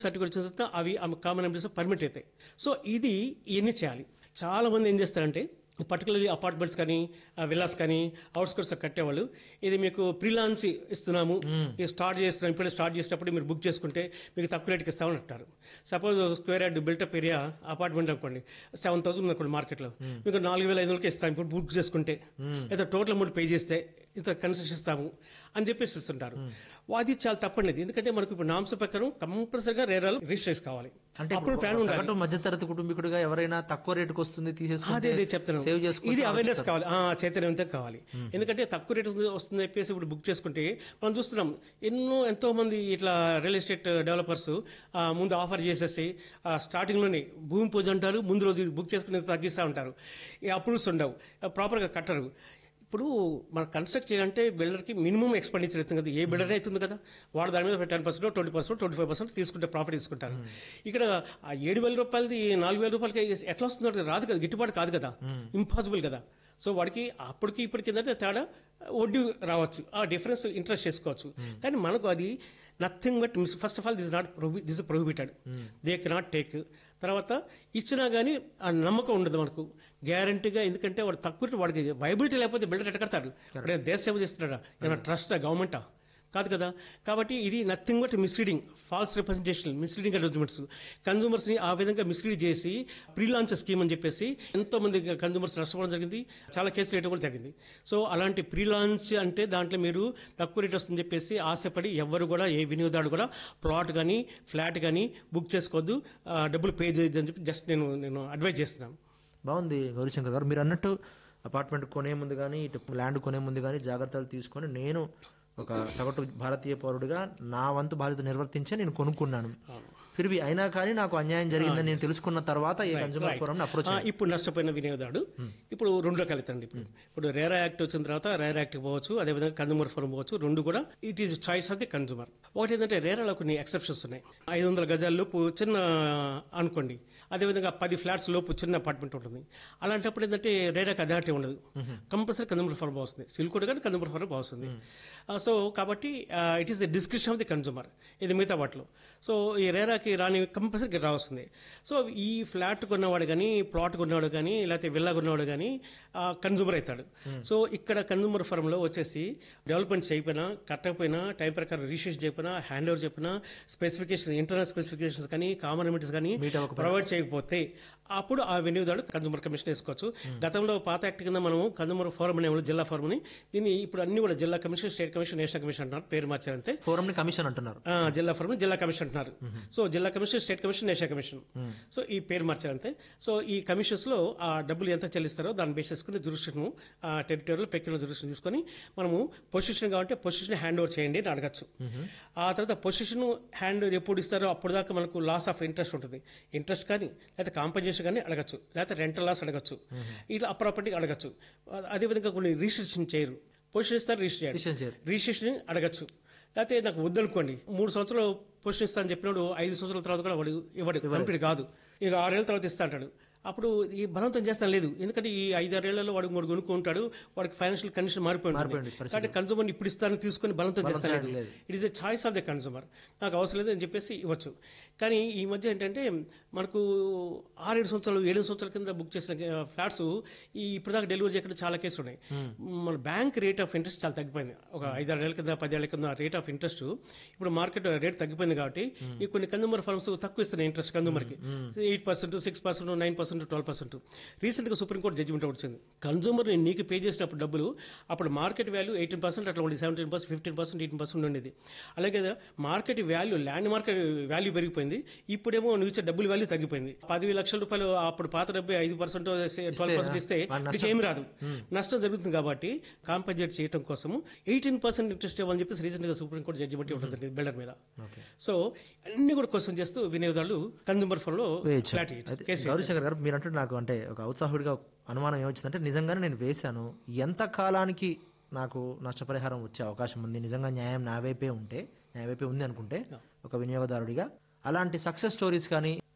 Certificate వచ్చిన తర్వాత అవి కామన్ ఎంప్లాయీస్ పర్మిట్ అవుతాయి సో ఇది ఇవన్నీ చేయాలి చాలా మంది ఏం చేస్తారంటే పర్టికులర్లీ అపార్ట్మెంట్స్ కానీ విల్లాస్ కానీ అవుట్స్కర్ట్స్ కట్టేవాళ్ళు ఇది మీకు ప్రీలాన్స్ ఇస్తున్నాము ఇది స్టార్ట్ చేస్తున్నాం ఇప్పుడే స్టార్ట్ చేసేటప్పుడు మీరు బుక్ చేసుకుంటే మీకు తక్కువ రేటుకి ఇస్తామని అంటారు suppose square yard built up area apartment అనుకోండి సెవెన్ థౌసండ్ అనుకోండి మార్కెట్లో మీకు నాలుగు వేల ఐదు వందలకి ఇస్తాం ఇప్పుడు బుక్ చేసుకుంటే లేదా టోటల్ అమౌంట్ పే చేస్తే ఇంత కన్సెషన్ ఇస్తాము అని చెప్పేసి ఇస్తుంటారు అది చాలా తప్పండి ఎందుకంటే మనకు ఇప్పుడు నామ్స్ ప్రకారం కంపల్సరీగా రేరాలు రిజిస్టర్ కావాలి అంటే అప్పుడు ప్లాన్ ఉండాలి సగటు మధ్యతరగతి కుటుంబీకుడిగా ఎవరైనా తక్కువ రేటుకి వస్తుంది అదే తీసేసుకుంటే అదే చెప్తున్నాను సేవ్ చేసుకోవచ్చు ఇది అవేర్నెస్ కావాలి ఆ, చైతన్యవంతం కావాలి ఎందుకంటే తక్కువ రేటు వస్తుంది చెప్పేసి ఇప్పుడు బుక్ చేసుకుంటే మనం చూస్తున్నాం ఎన్నో ఎంతో మంది ఇట్లా రియల్ ఎస్టేట్ డెవలపర్స్ ముందు ఆఫర్ చేసేసి ఆ, స్టార్టింగ్ లోనే భూమి పూజ అంటారు ముందు రోజు బుక్ చేసుకుని తగ్గిస్తూ ఉంటారు ఈ అప్రూవ్స్ ఉండవు ప్రాపర్గా కట్టరు ఇప్పుడు మనం కన్స్ట్రక్ట్ చేయాలంటే బిల్డర్కి మినిమం ఎక్స్పెండిచర్ అవుతుంది కదా ఏ బిల్డర్ అవుతుంది కదా వాడు దాని మీద ten percent twenty percent twenty five percent తీసుకుంటే ప్రాఫిట్ తీసుకుంటారు ఇక్కడ ఆ ఏడు వేల రూపాయలది నాలుగు వేల రూపాయలకి ఎట్లా వస్తుందో రాదు కదా గిట్టుబాటు కాదు కదా ఇంపాసిబుల్ కదా సో వాడికి అప్పటికి ఇప్పటికి ఏంటంటే తేడా వడ్డీ రావచ్చు ఆ డిఫరెన్స్ ఇంట్రెస్ట్ చేసుకోవచ్చు కానీ మనకు అది nothing but first of all this not this prohibited they cannot take తర్వాత ఇచ్చినా కానీ ఆ నమ్మకం ఉండదు మనకు గ్యారంటీగా ఎందుకంటే వాడు తక్కువ వాడికి వైబిలిటీ లేకపోతే బిల్డర్ ఎట్ట కడతాడు వాడు ఏమైనా దేశ సేవ చేస్తున్నాడా ఏమైనా ట్రస్టా గవర్నమెంటా కాదు కదా కాబట్టి ఇది nothing but misleading false representation misleading advertisements consumers ని ఆ విధంగా మిస్లీడ్ చేసి ప్రీ లాంచ్ స్కీమ్ అని చెప్పేసి ఎంతో మంది కన్సూమర్స్ నష్టపోవడం జరిగింది చాలా కేసులు వేయడం కూడా జరిగింది సో అలాంటి ప్రీ లాంచ్ అంటే దాంట్లో మీరు తక్కువ రేట్ వస్తుందని చెప్పేసి ఆశపడి ఎవరు కూడా ఏ వినియోగదారుడు కూడా ప్లాట్ కానీ ఫ్లాట్ కానీ బుక్ చేసుకోవద్దు ఆ, డబ్బులు పే చేయొద్దు అని చెప్పి జస్ట్ నేను నేను అడ్వైజ్ చేస్తున్నాను బాగుంది గౌరీశంకర్ గారు మీరు అన్నట్టు అపార్ట్మెంట్ కొనే ముందు కానీ ఇటు ల్యాండ్ కొనే ముందు కానీ జాగ్రత్తలు తీసుకొని నేను ఒక సగటు భారతీయ పౌరుడిగా నా వంతు బాధ్యత నిర్వర్తించే నేను కొనుక్కున్నాను ఫిర్వి అయినా కానీ నాకు అన్యాయం జరిగిందని నేను తెలుసుకున్న తర్వాత ఈ కన్జ్యూమర్ ఫోరం అప్రోచ్ ఆ, ఇప్పుడు నష్టపోయిన వినియోగదారుడు ఇప్పుడు రెండు రకాలు అవుతుంది ఇప్పుడు ఇప్పుడు రేరా యాక్ట్ వచ్చిన తర్వాత రేరా యాక్ట్ పోవచ్చు అదేవిధంగా కన్జ్యూమర్ ఫోరం పోవచ్చు రెండు కూడా it is choice of the consumer ఒకటి ఏంటంటే రేరాలో కొన్ని ఎక్సెప్షన్స్ ఉన్నాయి ఐదు వందల గజాల లోపు చిన్న అనుకోండి అదేవిధంగా పది ఫ్లాట్స్ లోపు చిన్న అపార్ట్మెంట్ ఉంటుంది అలాంటప్పుడు ఏంటంటే రేరాకి అథారిటీ ఉండదు కంపల్సరీ కన్జ్యూమర్ ఫోరం బాగుంది సిల్కోడ్ కానీ కన్జ్యూమర్ ఫోరం బాగుంది సో కాబట్టి it is the description of the consumer ఇది మిగతా వాటిలో సో ఈ రేరాకి రాని కంపల్సరీ రావస్తుంది సో ఈ ఫ్లాట్ కొన్నవాడు కానీ ప్లాట్ కొన్నవాడు కానీ లేకపోతే విల్లా కొన్నవాడు కానీ కన్జ్యూమర్ అవుతాడు సో ఇక్కడ కన్జ్యూమర్ ఫర్మ్లో వచ్చేసి డెవలప్మెంట్ చేయకపోయినా కట్టకపోయినా టైం ప్రకారం రిజిస్ట్రేషన్ చేయకపోయినా హ్యాండ్ ఓవర్ చెప్పినా స్పెసిఫికేషన్ ఇంటర్నల్ స్పెసిఫికేషన్స్ కానీ కామన్ రెమిటీస్ కానీ Meet అవ్వకపోయినా. ప్రొవైడ్ చేయకపోతే అప్పుడు ఆ వినియోగదారుడు కన్జ్యూమర్ కమిషన్ వేసుకోవచ్చు గతంలో పాత యాక్ట్ కింద మనము కన్జ్యూమర్ ఫోరం అనే జిల్లా ఫోరం ని దీన్ని ఇప్పుడు అన్ని కూడా జిల్లా commission state commission national commission అంటున్నారు పేరు మార్చారంతే ఫోరం ని కమిషన్ అంటున్నారు ఆ, జిల్లా ఫోరం జిల్లా కమిషన్ అంటున్నారు సో జిల్లా commission state commission national commission so ఈ పేరు మార్చారంతే సో ఈ కమిషన్స్ లో ఆ డబ్బులు ఎంత చెల్లిస్తారో దాన్ని బేస్ చేసుకుని జురిస్టిక్షన్ ఆ టెరిటరీలో పెక్యులర్ జురిస్టిక్షన్ తీసుకొని మనము పొజిషన్ కావాలంటే పొజిషన్ హ్యాండ్ ఓవర్ చేయండి అని అడగచ్చు ఆ తర్వాత పొజిషన్ హ్యాండ్ ఎప్పుడు ఇస్తారో అప్పుడు దాకా మనకు లాస్ ఆఫ్ ఇంట్రెస్ట్ ఉంటుంది ఇంట్రెస్ట్ కానీ లేకపోతే కాంపన్సేషన్ కానీ అడగచ్చు లేకపోతే రెంటల్ లాస్ అడగచ్చు ఇట్లా ప్రాపర్టీ అడగచ్చు అదేవిధంగా కొన్ని రిజిస్ట్రేషన్ చేయరు పొజిషన్ ఇస్తారు రిజిస్టర్ చేయాలి రిజిస్ట్రేషన్ చేయరు. రిజిస్ట్రేషన్ అడగచ్చు లేకపోతే నాకు వద్దనుకోండి మూడు సంవత్సరాలు పోషన్ ఇస్తా అని చెప్పినప్పుడు ఐదు సంవత్సరాల తర్వాత కూడా వాడు ఇవ్వడు కంప్లీట్ కాదు ఇక ఆరేళ్ల తర్వాత ఇస్తా అంటాడు అప్పుడు ఈ బలవంతం చేస్తాను లేదు ఎందుకంటే ఈ ఐదారేళ్లలో వాడు మూడు కొనుక్కుంటాడు వాడికి ఫైనాన్షియల్ కండిషన్ మారిపోయి మారిపోయింది ఉంటుంది. పరిస్థితి. కాబట్టి కన్సూమర్ ఇప్పుడు ఇస్తాను తీసుకొని బలవంతం చేస్తాను లేదు చేయలేదు. It is a choice of the consumer నాకు అవసరం లేదు అని చెప్పేసి ఇవ్వచ్చు కానీ ఈ మధ్య ఏంటంటే మనకు ఆరేడు సంవత్సరాలు ఏడు సంవత్సరాల కింద బుక్ చేసిన ఫ్లాట్స్ ఈ ఇప్పుడు దాకా డెలివరీ చేయకుండా చాలా కేసులు ఉన్నాయి మన బ్యాంక్ రేట్ ఆఫ్ ఇంట్రెస్ట్ చాలా తగ్గిపోయింది ఒక ఐదారేళ్ల కింద పదేళ్ల కింద రేట్ ఆఫ్ ఇంట్రెస్ట్ ఇప్పుడు మార్కెట్ రేట్ తగ్గిపోయింది కాబట్టి ఈ కొన్ని కన్సూమర్ ఫర్మ్స్ తక్కువ ఇస్తున్నాయి ఇంట్రెస్ట్ కన్సూమర్ కి eight percent six percent nine percent twelve percent recent గా సుప్రీంకోర్టు జడ్జిమెంట్ వచ్చింది కన్సూమర్ నీకు పే చేసినప్పుడు డబ్బులు అప్పుడు మార్కెట్ వాల్యూ ఎయిటీన్ పర్సెంట్ అట్లా ఉండేది seventeen percent fifteen percent eighteen percent ఉండేది అలాగే market value land market value పెరిగిపోయింది ఇప్పుడేమో నువ్వు ఇచ్చే డబ్బుల వాల్యూ తగ్గిపోయింది పది లక్షల రూపాయలు అప్పుడు పాత డబ్బు ఐదు పర్సెంట్ ట్వెల్వ్ పర్సెంట్ ఇస్తే వాడి నీకు ఏమి రాదు నష్టం జరుగుతుంది కాబట్టి కాంపన్సేట్ చేయడం కోసం ఎయిటీన్ పర్సెంట్ ఇంట్రెస్ట్ ఇవ్వాలని చెప్పేసి రీసెంట్ గా సుప్రీంకోర్టు జడ్జిమెంట్ ఉంటుంది బిల్డర్ మీద సో అన్ని కూడా క్వశ్చన్ చేస్తూ వినియోగదారులు కన్సూమర్ ఫోన్ లో వేయచ్చు ఫ్లాట్ అయితే ఇవ్వచ్చు. కేసు గౌరీశంకర్ గారు మీరు అంటే నాకు అంటే ఒక ఉత్సాహుడిగా అనుమానం ఏమొచ్చిందంటే నిజంగానే నేను వేశాను ఎంత కాలానికి నాకు నష్టపరిహారం వచ్చే అవకాశం ఉంది నిజంగా న్యాయం నా వైపే ఉంటే నా వైపే ఉంది అనుకుంటే ఒక వినియోగదారుడిగా అలాంటి సక్సెస్ స్టోరీస్ కానీ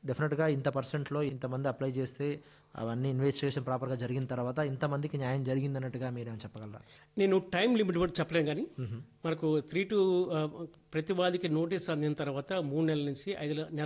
డెఫినెట్గా ఇంత పర్సెంట్లో ఇంతమంది అప్లై చేస్తే అవన్నీ ఇన్వెస్టిగేషన్ ప్రాపర్గా జరిగిన తర్వాత ఇంతమందికి న్యాయం జరిగిందన్నట్టుగా మీరేమైనా చెప్పగలరా నేను టైం లిమిట్ కూడా చెప్పలేను కానీ మనకు త్రీ టు ప్రతివాదికి నోటీస్ అందిన తర్వాత మూడు నెలల నుంచి ఐదు నెలల